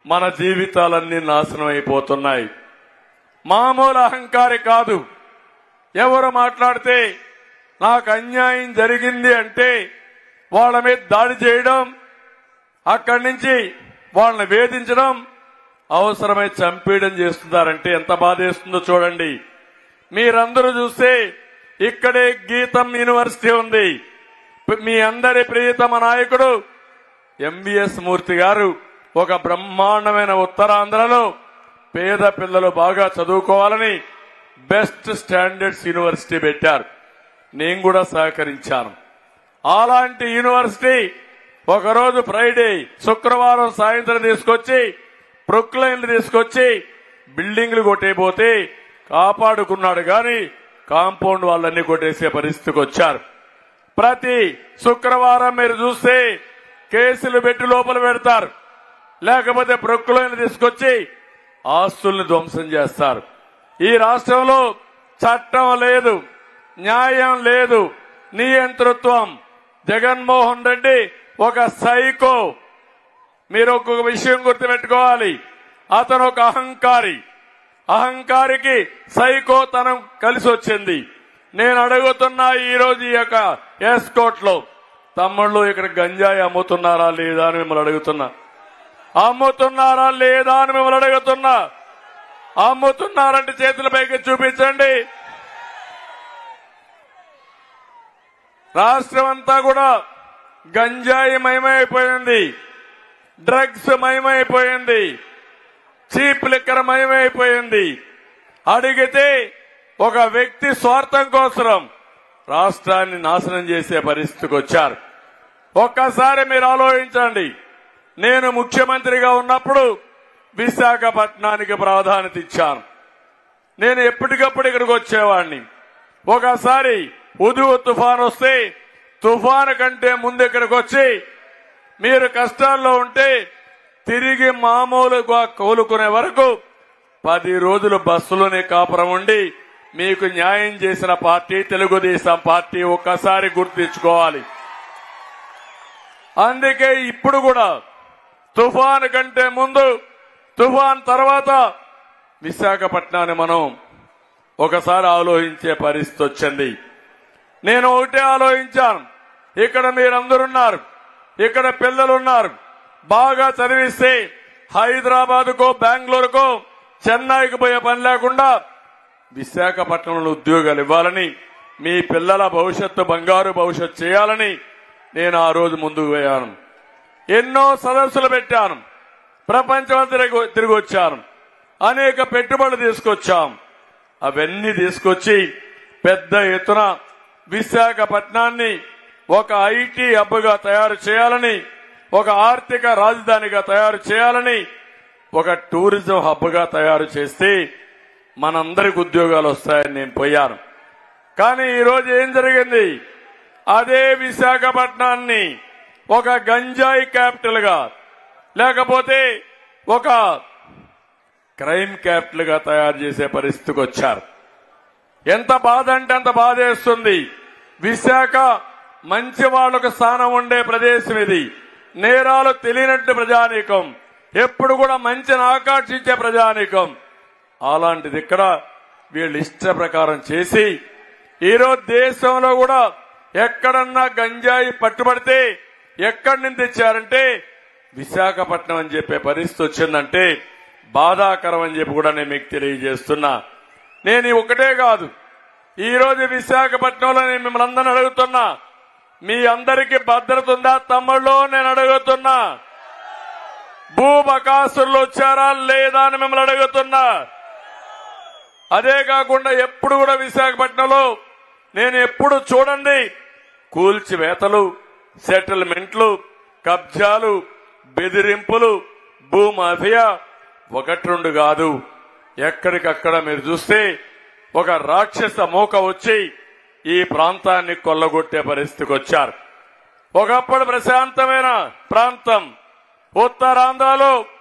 మన జీవితాలన్నీ నాశనం అయిపోతున్నాయి మామూలు అహంకారి కాదు ఎవరు మాట్లాడితే నాకు అన్యాయం జరిగింది అంటే వాళ్ళ మీద దాడి చేయడం అక్కడి నుంచి వాళ్ళని వేధించడం అవసరమై చంపేయడం చేస్తున్నారంటే ఎంత బాధేస్తుందో చూడండి మీరందరూ చూస్తే ఇక్కడే గీతం యూనివర్సిటీ ఉంది మీ అందరి ప్రియతమ నాయకుడు ఎంబీఎస్ మూర్తి గారు ఒక బ్రహ్మాండమైన ఉత్తరాంధ్రలో పేద పిల్లలు బాగా చదువుకోవాలని బెస్ట్ స్టాండర్డ్స్ యూనివర్సిటీ పెట్టారు నేను కూడా సహకరించాను అలాంటి యూనివర్సిటీ ఒకరోజు ఫ్రైడే శుక్రవారం సాయంత్రం తీసుకొచ్చి ప్రొక్లైన్లు తీసుకొచ్చి బిల్డింగ్లు కొట్టేపోతే కాపాడుకున్నాడు గాని కాంపౌండ్ వాళ్ళన్నీ కొట్టేసే పరిస్థితికి వచ్చారు ప్రతి శుక్రవారం మీరు చూస్తే కేసులు పెట్టి లోపల పెడతారు లేకపోతే ప్రొక్కులను తీసుకొచ్చి ఆస్తుల్ని ధ్వంసం చేస్తారు ఈ రాష్ట్రంలో చట్టం లేదు న్యాయం లేదు నియంతృత్వం జగన్మోహన్ రెడ్డి ఒక సైకో మీరు ఒక్కొక్క విషయం గుర్తుపెట్టుకోవాలి అతను ఒక అహంకారి అహంకారికి సైకోతనం కలిసి వచ్చింది నేను అడుగుతున్నా ఈ రోజు ఈ యొక్క ఎస్కోట్ లో తమ్ముళ్ళు ఇక్కడ గంజాయి అమ్ముతున్నారా లేదా అని మిమ్మల్ని అడుగుతున్నా అమ్ముతున్నారా లేదా అని మిమ్మల్ని అడుగుతున్నా అమ్ముతున్నారంటే చేతుల పైకి చూపించండి రాష్ట్రం అంతా కూడా గంజాయి మయమైపోయింది డ్రగ్స్ మయమైపోయింది చీప్ లిక్కర్ మయమైపోయింది అడిగితే ఒక వ్యక్తి స్వార్థం కోసం రాష్ట్రాన్ని నాశనం చేసే పరిస్థితికి వచ్చారు ఒక్కసారి మీరు ఆలోచించండి నేను ముఖ్యమంత్రిగా ఉన్నప్పుడు విశాఖపట్నానికి ప్రాధాన్యత ఇచ్చాను నేను ఎప్పటికప్పుడు ఇక్కడికి వచ్చేవాడిని ఒకసారి ఉదువు తుఫాన్ వస్తే తుఫాను కంటే ముందు ఇక్కడికి వచ్చి మీరు కష్టాల్లో ఉంటే తిరిగి మామూలుగా కోలుకునే వరకు పది రోజులు బస్సులోనే కాపురం ఉండి మీకు న్యాయం చేసిన పార్టీ తెలుగుదేశం పార్టీ ఒక్కసారి గుర్తించుకోవాలి అందుకే ఇప్పుడు కూడా తుఫాన్ కంటే ముందు తుఫాన్ తర్వాత విశాఖపట్నాన్ని మనం ఒకసారి ఆలోచించే పరిస్థితి వచ్చింది నేను ఒకటే ఆలోచించాను ఇక్కడ మీరందరున్నారు ఇక్కడ పిల్లలున్నారు బాగా చదివిస్తే హైదరాబాద్కో బెంగళూరుకో చెన్నైకి పోయే పని లేకుండా విశాఖపట్నంలో ఉద్యోగాలు ఇవ్వాలని మీ పిల్లల భవిష్యత్తు బంగారు భవిష్యత్తు చేయాలని నేను ఆ రోజు ముందుకు పోయాను ఎన్నో సదస్సులు పెట్టాను ప్రపంచం తిరిగి తిరిగి వచ్చాను అనేక పెట్టుబడులు తీసుకొచ్చాం అవన్నీ తీసుకొచ్చి పెద్ద ఎత్తున విశాఖపట్నాన్ని ఒక ఐటీ హబ్గా తయారు చేయాలని ఒక ఆర్థిక రాజధానిగా తయారు చేయాలని ఒక టూరిజం హబ్గా తయారు చేస్తే మనందరికి ఉద్యోగాలు వస్తాయని నేను పోయాను కానీ ఈ రోజు ఏం జరిగింది అదే విశాఖపట్నాన్ని ఒక గంజాయి క్యాపిటల్ గా లేకపోతే ఒక క్రైమ్ క్యాపిటల్ గా తయారు చేసే పరిస్థితికి వచ్చారు ఎంత బాధ అంటే అంత బాధేస్తుంది విశాఖ మంచి వాళ్లకు స్థానం ఉండే ప్రదేశం ఇది నేరాలు తెలియనట్టు ప్రజానీకం ఎప్పుడు కూడా మంచిని ఆకర్షించే ప్రజానీకం అలాంటిది ఇక్కడ వీళ్ళు ఇష్ట ప్రకారం చేసి ఈరోజు దేశంలో కూడా ఎక్కడన్నా గంజాయి పట్టుబడితే ఎక్కడి నుంచి తెచ్చారంటే విశాఖపట్నం అని చెప్పే పరిస్థితి వచ్చిందంటే బాధాకరం అని చెప్పి కూడా నేను మీకు తెలియజేస్తున్నా నేను ఈ ఒకటే కాదు ఈ రోజు విశాఖపట్నంలో నేను మిమ్మల్ని అందరిని అడుగుతున్నా మీ అందరికీ భద్రత ఉందా తమ్ముళ్ళు నేను అడుగుతున్నా భూబకాసులు వచ్చారా లేదా అని మిమ్మల్ని అడుగుతున్నా అదే కాకుండా ఎప్పుడు కూడా విశాఖపట్నంలో నేను ఎప్పుడు చూడండి కూల్చివేతలు సెటిల్మెంట్లు కబ్జాలు బెదిరింపులు భూమాఫియా ఒకటి రెండు కాదు ఎక్కడికక్కడ మీరు చూస్తే ఒక రాక్షస మూక వచ్చి ఈ ప్రాంతాన్ని కొల్లగొట్టే పరిస్థితికి వచ్చారు ఒకప్పుడు ప్రశాంతమైన ప్రాంతం ఉత్తరాంధ్రలో